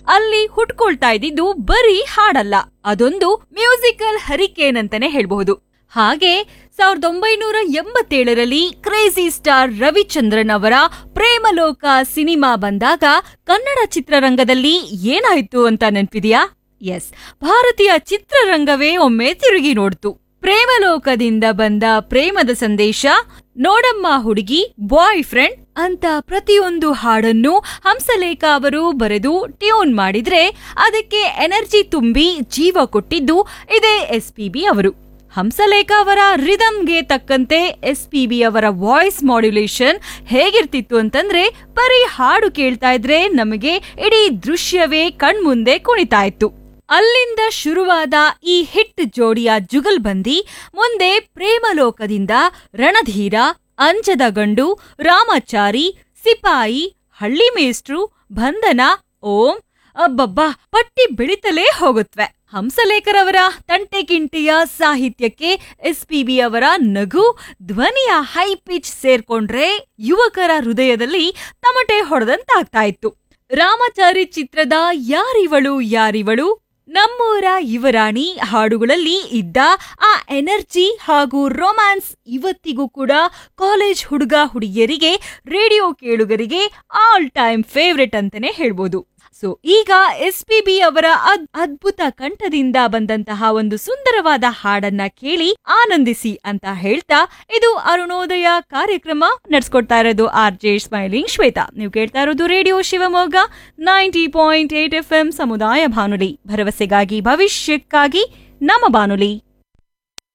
ಅಲ್ಲಿ ಹುಟ್ಕೊಳ್ತಾ ಇದ್ದಿದ್ದು ಬರೀ ಹಾಡಲ್ಲ ಅದೊಂದು ಮ್ಯೂಸಿಕಲ್ ಹರಿಕೇನ್ ಅಂತಾನೆ ಹೇಳ್ಬಹುದು ಹಾಗೆ ಸಾವಿರದ ಒಂಬೈನೂರ ಎಂಬತ್ತೇಳರಲ್ಲಿ ಕ್ರೇಜಿ ಸ್ಟಾರ್ ರವಿಚಂದ್ರನ್ ಅವರ ಪ್ರೇಮಲೋಕ ಸಿನಿಮಾ ಬಂದಾಗ ಕನ್ನಡ ಚಿತ್ರರಂಗದಲ್ಲಿ ಏನಾಯ್ತು ಅಂತ ನೆನ್ಪಿದ್ಯಾ ಎಸ್ ಭಾರತೀಯ ಚಿತ್ರರಂಗವೇ ಒಮ್ಮೆ ತಿರುಗಿ ನೋಡ್ತು ಪ್ರೇಮಲೋಕದಿಂದ ಬಂದ ಪ್ರೇಮದ ಸಂದೇಶ ನೋಡಮ್ಮ ಹುಡುಗಿ ಬಾಯ್ ಫ್ರೆಂಡ್ ಅಂತ ಪ್ರತಿಯೊಂದು ಹಾಡನ್ನು ಹಂಸಲೇಖ ಅವರು ಬರೆದು ಟ್ಯೂನ್ ಮಾಡಿದ್ರೆ ಅದಕ್ಕೆ ಎನರ್ಜಿ ತುಂಬಿ ಜೀವ ಕೊಟ್ಟಿದ್ದು ಇದೇ ಎಸ್ ಪಿ ಅವರು ಹಂಸಲೇಖ ಅವರ ರಿದಮ್ಗೆ ತಕ್ಕಂತೆ ಎಸ್ ಪಿ ಬಿ ಅವರ ವಾಯ್ಸ್ ಮಾಡ್ಯುಲೇಷನ್ ಹೇಗಿರ್ತಿತ್ತು ಅಂತಂದ್ರೆ ಬರೀ ಹಾಡು ಕೇಳ್ತಾ ಇದ್ರೆ ನಮಗೆ ಇಡೀ ದೃಶ್ಯವೇ ಕಣ್ಮುಂದೆ ಕುಣಿತಾ ಇತ್ತು ಅಲ್ಲಿಂದ ಶುರುವಾದ ಈ ಹಿಟ್ ಜೋಡಿಯ ಜುಗಲ್ಬಂದಿ ಮುಂದೆ ಪ್ರೇಮಲೋಕದಿಂದ ರಣಧೀರ ಅಂಜದ ಗಂಡು ರಾಮಚಾರಿ ಸಿಪಾಯಿ ಹಳ್ಳಿ ಮೇಷ್ಟ್ರು ಬಂಧನ ಓಂ ಅಬ್ಬಬ್ಬಾ ಪಟ್ಟಿ ಬೆಳಿತಲೇ ಹೋಗುತ್ತವೆ ಹಂಸಲೇಖರವರ ತಂಟೆಗಿಂಟಿಯ ಸಾಹಿತ್ಯಕ್ಕೆ ಎಸ್ ಪಿ ಬಿ ಅವರ ನಗು ಧ್ವನಿಯ ಹೈ ಪಿಚ್ ಸೇರ್ಕೊಂಡ್ರೆ ಯುವಕರ ಹೃದಯದಲ್ಲಿ ತಮಟೆ ಹೊಡೆದಂತಾಗ್ತಾ ಇತ್ತು ರಾಮಚಾರಿ ಚಿತ್ರದ ಯಾರಿವಳು ಯಾರಿವಳು ನಮ್ಮೂರ ಯುವರಾಣಿ ಹಾಡುಗಳಲ್ಲಿ ಇದ್ದ ಆ ಎನರ್ಜಿ ಹಾಗೂ ರೊಮ್ಯಾನ್ಸ್ ಇವತ್ತಿಗೂ ಕೂಡ ಕಾಲೇಜ್ ಹುಡುಗ ಹುಡುಗಿಯರಿಗೆ ರೇಡಿಯೋ ಕೇಳುಗರಿಗೆ ಆಲ್ ಟೈಮ್ ಫೇವ್ರೆಟ್ ಅಂತಾನೆ ಹೇಳ್ಬೋದು ಸೊ ಈಗ ಎಸ್ ಪಿ ಬಿ ಅವರ ಅದ್- ಅದ್ಭುತ ಕಂಠದಿಂದ ಬಂದಂತಹ ಒಂದು ಸುಂದರವಾದ ಹಾಡನ್ನ ಕೇಳಿ ಆನಂದಿಸಿ ಅಂತ ಹೇಳ್ತಾ ಇದು ಅರುಣೋದಯ ಕಾರ್ಯಕ್ರಮ ನಡ್ಸ್ಕೊಡ್ತಾ ಇರೋದು ಆರ್ ಜೆ ಸ್ಮೈಲಿಂಗ್ ಶ್ವೇತಾ ನೀವು ಕೇಳ್ತಾ ಇರೋದು radio Shivamogga ninety point eight F M ಸಮುದಾಯ ಬಾನುಲಿ ಭರವಸೆಗಾಗಿ ಭವಿಷ್ಯಕ್ಕಾಗಿ ನಮ್ಮ ಬಾನುಲಿ